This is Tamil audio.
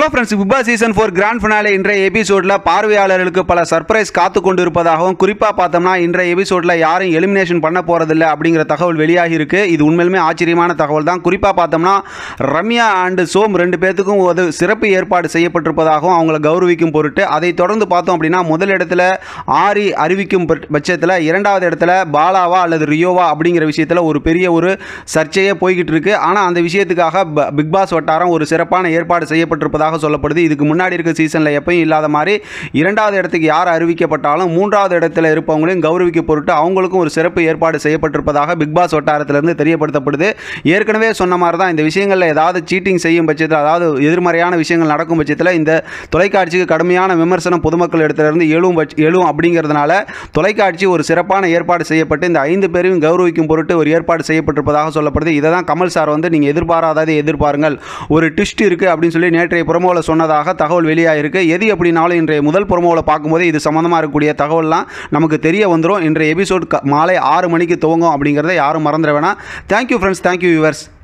hello friends Bigg Boss season four grand finale இன்றைய எபிசோடில் பார்வையாளர்களுக்கு பல சர்ப்ரைஸ் காத்து கொண்டு இருப்பதாகவும் குறிப்பாக பார்த்தோம்னா இன்றைய எபிசோடில் யாரும் எலிமினேஷன் பண்ண போகிறதில்ல அப்படிங்கிற தகவல் வெளியாகி இருக்கு இது உண்மையிலுமே ஆச்சரியமான தகவல் தான் குறிப்பாக பார்த்தோம்னா ரம்யா அண்டு சோம் ரெண்டு பேர்த்துக்கும் ஒரு சிறப்பு ஏற்பாடு செய்யப்பட்டிருப்பதாகவும் அவங்கள கௌரவிக்கும் பொருட்டு அதை தொடர்ந்து பார்த்தோம் அப்படின்னா முதல் இடத்துல ஆரி அறிவிக்கும் பட்ச- பட்சத்தில் இரண்டாவது இடத்துல பாலாவா அல்லது ரியோவா அப்படிங்கிற விஷயத்தில் ஒரு பெரிய ஒரு சர்ச்சையே போய்கிட்டு இருக்கு ஆனால் அந்த விஷயத்துக்காக ப- பிக் பாஸ் வட்டாரம் ஒரு சிறப்பான ஏற்பாடு செய்யப்பட்டிருப்பதாக சொல்லப்படுது இதுக்கு முன்னாடி இருக்க சீசனில் எப்பயும் இல்லாத மாதிரி இரண்டாவது இடத்துக்கு யார் அறிவிக்கப்பட்டாலும் மூன்றாவது இடத்துல இருப்பவங்களையும் கௌரவிக்க பொருட்டு அவங்களுக்கும் ஒரு சிறப்பு ஏற்பாடு செய்யப்பட்டிருப்பதாக பிக் பாஸ் வட்டாரத்திலிருந்து தெரியப்படுத்தப்படுது ஏற்கனவே சொன்ன மாதிரி தான் இந்த விஷயங்களில் ஏதாவது சீட்டிங் செய்யும் பட்சத்தில் அதாவது எதிர்மறையான விஷயங்கள் நடக்கும் பட்சத்தில் இந்த தொலைக்காட்சிக்கு கடுமையான விமர்சனம் பொதுமக்கள் இடத்திலிருந்து எழும் பட்ச எழும் அப்படிங்கிறதுனால தொலைக்காட்சி ஒரு சிறப்பான ஏற்பாடு செய்யப்பட்டு இந்த ஐந்து பேரையும் கௌரவிக்கும் பொருட்டு ஒரு ஏற்பாடு செய்யப்பட்டிருப்பதாக சொல்லப்படுது இதை தான் கமல் சார் வந்து நீங்கள் எதிர்பாராததை எதிர்பாருங்கள் ஒரு ட்விஸ்ட் இருக்குது அப்படின்னு சொல்லி நேற்றைய புறமோவில் சொன்னதாக தகவல் வெளியாகிருக்கு எது எப்படினாலும் இன்றைய முதல் புறமோவில் பார்க்கும்போது இது சம்மந்தமாக இருக்கக்கூடிய தகவல்லாம் நமக்கு தெரிய வந்துடும் இன்றைய எபிசோட் மாலை ஆறு மணிக்கு துவங்கும் அப்படிங்கிறத யாரும் மறந்துட வேணாம் தேங்க்யூ ஃப்ரெண்ட்ஸ் தேங்க்யூ வியூவர்ஸ்